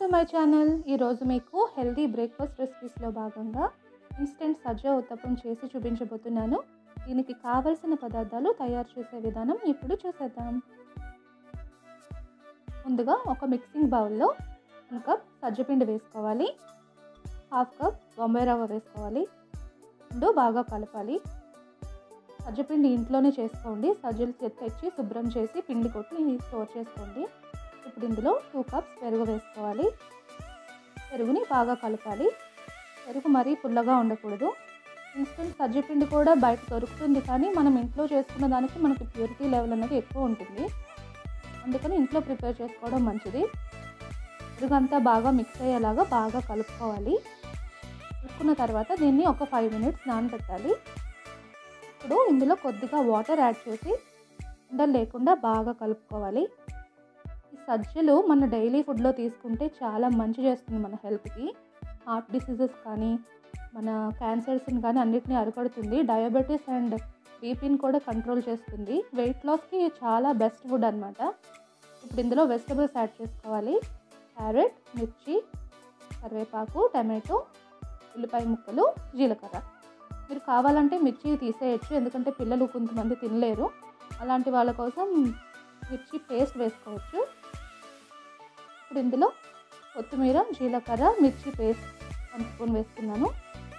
to my channel ఈరోజు మీకు healthy breakfast రెసిపీస్లో భాగంగా ఇన్స్టెంట్ సజ్జ ఉత్తప్పం చేసి చూపించబోతున్నాను దీనికి కావలసిన పదార్థాలు తయారు చేసే విధానం ఇప్పుడు చూసేద్దాం ముందుగా ఒక మిక్సింగ్ బౌల్లో వన్ కప్ సజ్జపిండి వేసుకోవాలి హాఫ్ కప్ బొంబాయి రవ్వ వేసుకోవాలి రెండు బాగా కలపాలి సజ్జపిండి ఇంట్లోనే చేసుకోండి సజ్జలు తెచ్చి శుభ్రం చేసి పిండి కొట్టి స్టోర్ చేసుకోండి ఇప్పుడు ఇందులో టూ కప్స్ పెరుగు వేసుకోవాలి పెరుగుని బాగా కలపాలి పెరుగు మరీ పుల్లగా ఉండకూడదు ఇన్స్టెంట్ సజ్జపిండి కూడా బయట దొరుకుతుంది కానీ మనం ఇంట్లో చేసుకున్న దానికి మనకి ప్యూరిటీ లెవెల్ అనేది ఎక్కువ ఉంటుంది అందుకని ఇంట్లో ప్రిపేర్ చేసుకోవడం మంచిది పెరుగు అంతా బాగా మిక్స్ అయ్యేలాగా బాగా కలుపుకోవాలి కలుపుకున్న తర్వాత దీన్ని ఒక ఫైవ్ మినిట్స్ నానబెట్టాలి ఇప్పుడు ఇందులో కొద్దిగా వాటర్ యాడ్ చేసి ఉండలు లేకుండా బాగా కలుపుకోవాలి ఈ సజ్జలు మన డైలీ ఫుడ్లో తీసుకుంటే చాలా మంచి చేస్తుంది మన హెల్త్కి హార్ట్ డిసీజెస్ కానీ మన క్యాన్సర్స్ని కానీ అన్నిటినీ అరికడుతుంది డయాబెటీస్ అండ్ బీపీని కూడా కంట్రోల్ చేస్తుంది వెయిట్ లాస్కి చాలా బెస్ట్ ఫుడ్ అనమాట ఇప్పుడు ఇందులో వెజిటబుల్స్ యాడ్ చేసుకోవాలి క్యారెట్ మిర్చి కరివేపాకు టమాటో ఉల్లిపాయ ముక్కలు జీలకర్ర మీరు కావాలంటే మిర్చి తీసేయచ్చు ఎందుకంటే పిల్లలు కొంతమంది తినలేరు అలాంటి వాళ్ళ కోసం మిర్చి పేస్ట్ వేసుకోవచ్చు ఇప్పుడు ఇందులో కొత్తిమీర జీలకర్ర మిర్చి పేస్ట్ వన్ స్పూన్ వేస్తున్నాను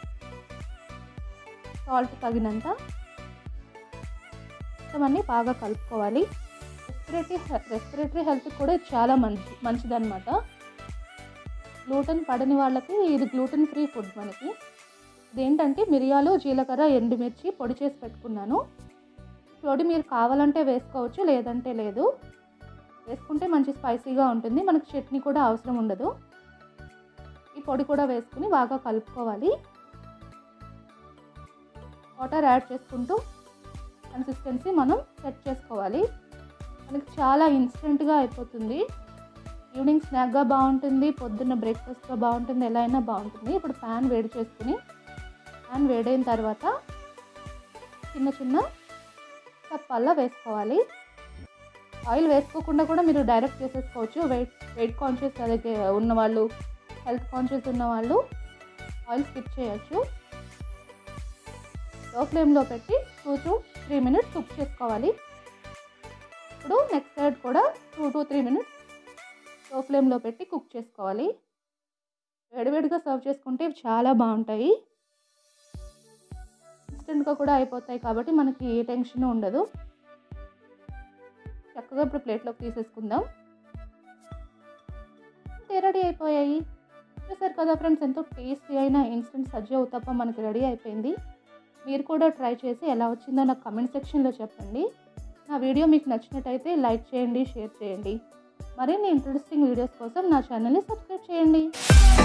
సాల్ట్ తగినంత ఇవన్నీ బాగా కలుపుకోవాలి రెస్పిరేటరీ రెస్పిరేటరీ హెల్త్ కూడా చాలా మంచి మంచిదన్నమాట గ్లూటెన్ పడని వాళ్ళకి ఇది గ్లూటెన్ ఫ్రీ ఫుడ్ మనకి ఇదేంటంటే మిరియాలు జీలకర్ర ఎండుమిర్చి పొడి చేసి పెట్టుకున్నాను పొడి మీరు కావాలంటే వేసుకోవచ్చు లేదంటే లేదు వేసుకుంటే మంచి స్పైసీగా ఉంటుంది మనకు చట్నీ కూడా అవసరం ఉండదు ఈ పొడి కూడా వేసుకుని బాగా కలుపుకోవాలి వాటర్ యాడ్ చేసుకుంటూ కన్సిస్టెన్సీ మనం సెట్ చేసుకోవాలి మనకి చాలా ఇన్స్టెంట్గా అయిపోతుంది ఈవినింగ్ స్నాక్గా బాగుంటుంది పొద్దున్న బ్రేక్ఫాస్ట్గా బాగుంటుంది ఎలా అయినా బాగుంటుంది ఇప్పుడు ప్యాన్ వేడి చేసుకుని ప్యాన్ వేడైన తర్వాత చిన్న చిన్న చప్పాల్లో వేసుకోవాలి ఆయిల్ వేసుకోకుండా కూడా మీరు డైరెక్ట్ చేసేసుకోవచ్చు వెయిట్ వెయిట్ కాన్షియస్ అలాగే ఉన్నవాళ్ళు హెల్త్ కాన్షియస్ ఉన్న వాళ్ళు ఆయిల్ స్కిప్ చేయొచ్చు లో ఫ్లేమ్లో పెట్టి two to three minutes cook చేసుకోవాలి ఇప్పుడు నెక్స్ట్ సైడ్ కూడా two to three minutes low ఫ్లేమ్లో పెట్టి కుక్ చేసుకోవాలి వేడివేడిగా సర్వ్ చేసుకుంటే ఇవి చాలా బాగుంటాయి ఇన్స్టెంట్గా కూడా అయిపోతాయి కాబట్టి మనకి ఏ టెన్షన్ ఉండదు చక్కగా ఇప్పుడు ప్లేట్లోకి తీసేసుకుందాం రెడీ అయిపోయాయి చూసారు కదా ఫ్రెండ్స్ ఎంతో టేస్టీ అయిన ఇన్స్టెంట్ సజ్జ ఉతప్ప మనకి రెడీ అయిపోయింది మీరు కూడా ట్రై చేసి ఎలా వచ్చిందో నాకు కమెంట్ సెక్షన్లో చెప్పండి నా వీడియో మీకు నచ్చినట్టయితే లైక్ చేయండి షేర్ చేయండి మరిన్ని ఇంట్రెస్టింగ్ వీడియోస్ కోసం నా ఛానల్ని సబ్స్క్రైబ్ చేయండి